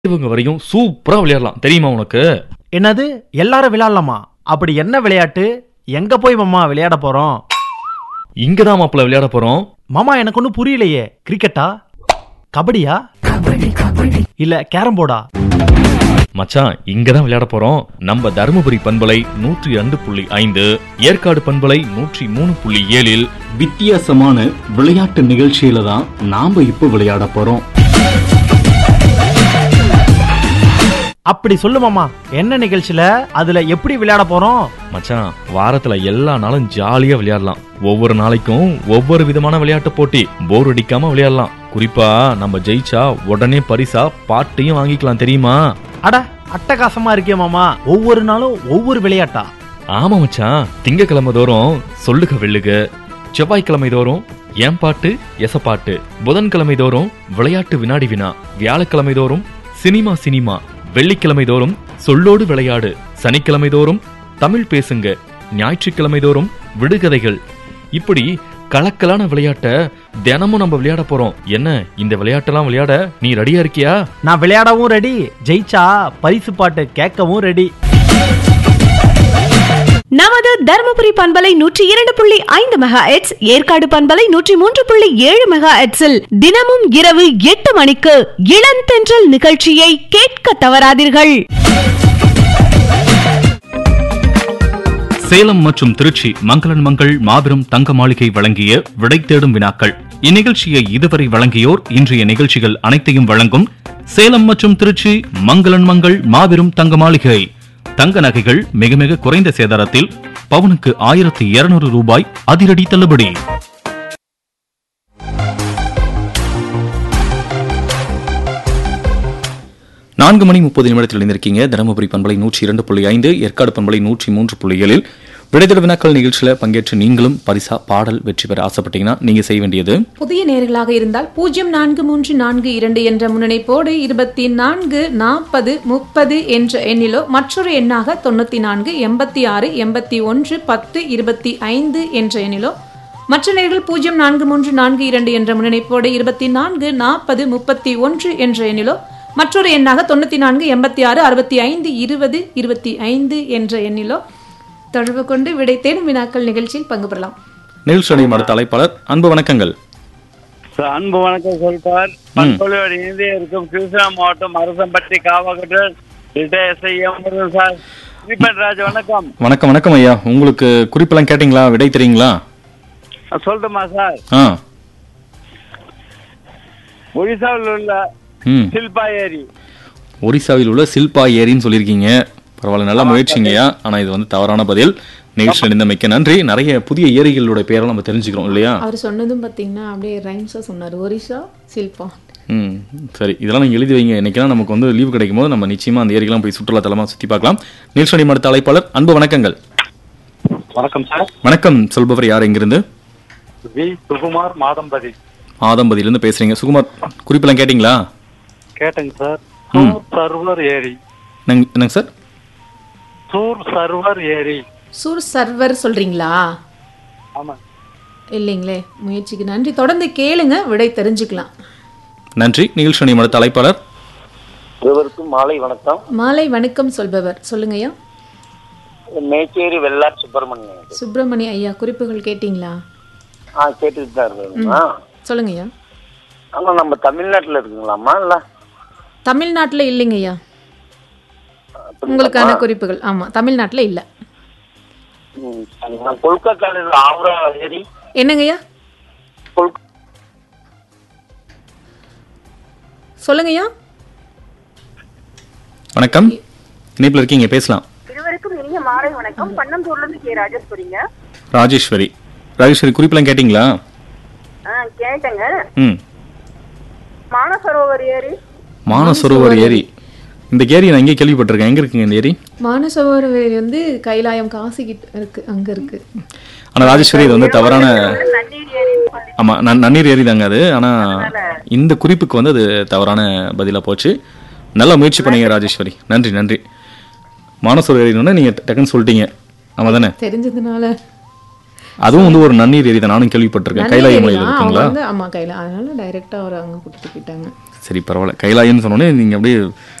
இவங்க வரையும் சூப்பரா விளையாடலாம் தெரியுமா உனக்கு என்னது எல்லாரும் விளையாடலாமா அப்படி என்ன விளையாட்டு எங்க போய் மாமா விளையாட போறோம் இங்கதான் மாப்பிள்ள விளையாட போறோம் மாமா எனக்கு ஒன்றும் புரியலையே கிரிக்கெட்டா கபடியா இல்ல கேரம் போர்டா மச்சான் இங்கதான் விளையாட போறோம் நம்ம தருமபுரி பண்பலை நூற்றி ரெண்டு புள்ளி ஐந்து ஏற்காடு பண்பலை நூற்றி மூணு புள்ளி ஏழில் வித்தியாசமான விளையாட்டு நிகழ்ச்சியில தான் நாம இப்போ விளையாட போறோம் அப்படி சொல்லு மாமா என்ன நிகழ்ச்சியில அதுல எப்படி விளையாட போறோம் மச்சான் வாரத்துல எல்லா நாளும் ஜாலியா விளையாடலாம் ஒவ்வொரு நாளைக்கும் ஒவ்வொரு விதமான விளையாட்டு போட்டி போர் அடிக்காம விளையாடலாம் குறிப்பா நம்ம ஜெயிச்சா உடனே பரிசா பாட்டையும் வாங்கிக்கலாம் தெரியுமா அட அட்டகாசமா இருக்கே மாமா ஒவ்வொரு நாளும் ஒவ்வொரு விளையாட்டா ஆமா மச்சான் திங்கக்கிழமை தோறும் சொல்லுக வெள்ளுக செவ்வாய்க்கிழமை தோறும் ஏன் பாட்டு எசப்பாட்டு புதன்கிழமை தோறும் விளையாட்டு வினாடி வினா வியாழக்கிழமை தோறும் சினிமா சினிமா வெள்ளிக்கிழமை தோறும் சொல்லோடு விளையாடு சனிக்கிழமை தோறும் தமிழ் பேசுங்க ஞாயிற்றுக்கிழமை தோறும் விடுகதைகள் இப்படி கலக்கலான விளையாட்ட தினமும் நம்ம விளையாட போறோம் என்ன இந்த விளையாட்டெல்லாம் விளையாட நீ ரெடியா இருக்கியா நான் விளையாடவும் ரெடி ஜெயிச்சா பரிசு பாட்டு கேட்கவும் ரெடி நமது தருமபுரி பண்பலை நூற்றி இரண்டு புள்ளி ஐந்து மெகா எட்ஸ் ஏற்காடு பண்பலை நூற்றி மூன்று புள்ளி ஏழு மெகா எட்ஸில் தினமும் இரவு எட்டு மணிக்கு இளந்தென்றல் நிகழ்ச்சியை கேட்க தவறாதீர்கள் சேலம் மற்றும் திருச்சி மங்களன் மங்கள் மாபெரும் தங்க மாளிகை வழங்கிய விடை தேடும் வினாக்கள் இந்நிகழ்ச்சியை இதுவரை வழங்கியோர் இன்றைய நிகழ்ச்சிகள் அனைத்தையும் வழங்கும் சேலம் மற்றும் திருச்சி மங்களன் மங்கள் மாபெரும் தங்க மாளிகை தங்க நகைகள் மிக மிக குறைந்த சேதாரத்தில் பவுனுக்கு ஆயிரத்தி இருநூறு ரூபாய் அதிரடி தள்ளுபடி நான்கு மணி முப்பது நிமிடத்தில் இணைந்திருக்கீங்க தருமபுரி பண்பலை நூற்றி இரண்டு புள்ளி ஐந்து ஏற்காடு பண்பலை நூற்றி மூன்று புள்ளி ஏழில் விடைதல் வினாக்கள் நிகழ்ச்சியில் பங்கேற்று நீங்களும் பரிசா பாடல் வெற்றி பெற ஆசைப்பட்டீங்கன்னா நீங்க செய்ய வேண்டியது புதிய நேர்களாக இருந்தால் பூஜ்ஜியம் நான்கு மூன்று நான்கு இரண்டு என்ற முன்னணிப்போடு இருபத்தி நான்கு நாற்பது முப்பது என்ற எண்ணிலோ மற்றொரு எண்ணாக தொண்ணூத்தி நான்கு எண்பத்தி ஆறு எண்பத்தி ஒன்று பத்து இருபத்தி ஐந்து என்ற எண்ணிலோ மற்ற நேர்கள் பூஜ்ஜியம் நான்கு மூன்று நான்கு இரண்டு என்ற முன்னணிப்போடு இருபத்தி நான்கு நாற்பது முப்பத்தி ஒன்று என்ற எண்ணிலோ மற்றொரு எண்ணாக தொண்ணூத்தி நான்கு எண்பத்தி ஆறு அறுபத்தி ஐந்து இருபது இருபத்தி ஐந்து என்ற எண்ணிலோ தொடர்பு கொண்டு விடை தேடும் வினாக்கள் நிகழ்ச்சியில் பங்கு பெறலாம் நிகழ்ச்சி அடையும் அடுத்த அழைப்பாளர் அன்பு வணக்கங்கள் சார், அன்பு வணக்கம் சொல்பார் பண்பொழியோடு இணைந்தே இருக்கும் கிருஷ்ணா மாவட்டம் அரசம்பட்டி காவகட்டல் SI M sir Deepan Raj வணக்கம் வணக்கம் வணக்கம் ஐயா உங்களுக்கு குறிப்பெல்லாம் கேட்டீங்களா விடை தெரியுங்களா அஹ் சொல்லட்டுமா சார் ஆ ஒடிசாவில் உள்ள ம் சில்பா ஏரி ஒரிசாவில் உள்ள சில்பா ஏரின்னு சொல்லியிருக்கீங்க பரவாயில்ல நல்ல முயற்சிங்கய்யா ஆனா இது வந்து தவறான பதில் நிகழ்ச்சி அடைந்த மிக்க நன்றி நிறைய புதிய ஏரிகளோட பேரை நம்ம தெரிஞ்சுக்கிறோம் இல்லையா அவர் சொன்னதும் பார்த்தீங்கன்னா அப்படியே ரைம்ஸாக சொன்னார் ஒரிசா சில்பா ம் சரி இதெல்லாம் நீங்கள் எழுதி வைங்க என்னைக்கெல்லாம் நமக்கு வந்து லீவு கிடைக்கும் போது நம்ம நிச்சயமா அந்த ஏரிக்கெல்லாம் போய் சுற்றுலா தலமா சுற்றி பார்க்கலாம் நீல்சனி அடுத்த அழைப்பாளர் அன்பு வணக்கங்கள் வணக்கம் சார் வணக்கம் சொல்பவர் யார் எங்கிருந்து வி சுகுமார் மாதம்பதி ஆதம்பதியிலிருந்து பேசுறீங்க சுகுமார் குறிப்பெல்லாம் கேட்டிங்களா கேட்டேங்க சார் சூர் சர்வர் ஏரி என்னங்க என்னங்க சார் சூர் சர்வர் ஏரி சூர் சர்வர் சொல்றீங்களா ஆமா இல்லைங்களே முயற்சிக்கு நன்றி தொடர்ந்து கேளுங்க விடை தெரிஞ்சுக்கலாம் நன்றி நிகழ்ச்சி அடுத்த அழைப்பாளர் இருவருக்கும் மாலை வணக்கம் மாலை வணக்கம் சொல்பவர் சொல்லுங்கய்யா மேச்சேரி வெள்ளார் சுப்பிரமணியன் சுப்பிரமணிய ஐயா குறிப்புகள் கேட்டிங்களா ஆ கேட்டுட்டு தான் இருக்குங்களா சொல்லுங்கய்யா ஆனா நம்ம தமிழ்நாட்டுல இருக்குங்களாம்மா இல்ல தமிழ்நாட்டில் இல்லைங்கய்யா உங்களுக்கான குறிப்புகள் ஆமா தமிழ்நாட்டில் இல்லை ம், சரிங்க. கொல்கத்தால ஆவரா ஏரி என்னங்கய்யா கொல் சொல்லுங்கய்யா வணக்கம் இணைப்பில் இருக்கீங்க பேசலாம் இருவருக்கும் இனிய மாலை வணக்கம் பன்னந்தூர்ல இருந்து கே ராஜேஸ்வரிங்க ராஜேஸ்வரி ராஜேஸ்வரி குறிப்பெல்லாம் கேட்டிங்களா ஆ, கேட்டேங்க ம் மானசரோவர் ஏரி மானசரோவர் ஏரி இந்த ஏரி நான் எங்கே கேள்விப்பட்டிருக்கேன் எங்க இருக்குங்க இந்த ஏரி மானசரோவர் வந்து கைலாயம் காசி கிட்ட இருக்கு அங்க இருக்கு ஆனா ராஜேஸ்வரி இது வந்து தவறான நன்னீர் ஏரின்னு சொல்லி ஆமா நன்- நன்னீர் ஏரி தாங்க அது ஆனா இந்த குறிப்புக்கு வந்து அது தவறான பதிலா போச்சு நல்ல முயற்சி பண்ணீங்க ராஜேஸ்வரி நன்றி நன்றி மானசரோவர் ஏரின்னு நீங்க டக்குன்னு சொல்லிட்டீங்க ஆமா தானே தெரிஞ்சதுனால அதுவும் வந்து ஒரு நன்னீர் ஏரி தான் நானும் கேள்விப்பட்டிருக்கேன் கைலாய மலையில் அவங்க இருக்குங்களா வந்து ஆமா கையில அதனால டைரக்டா அவர் அங்க கூட்டிட்டு போயிட்டாங்க சரி பரவாயில்ல கைலாயம்னு சொன்னோன்னே நீங்க அப்படியே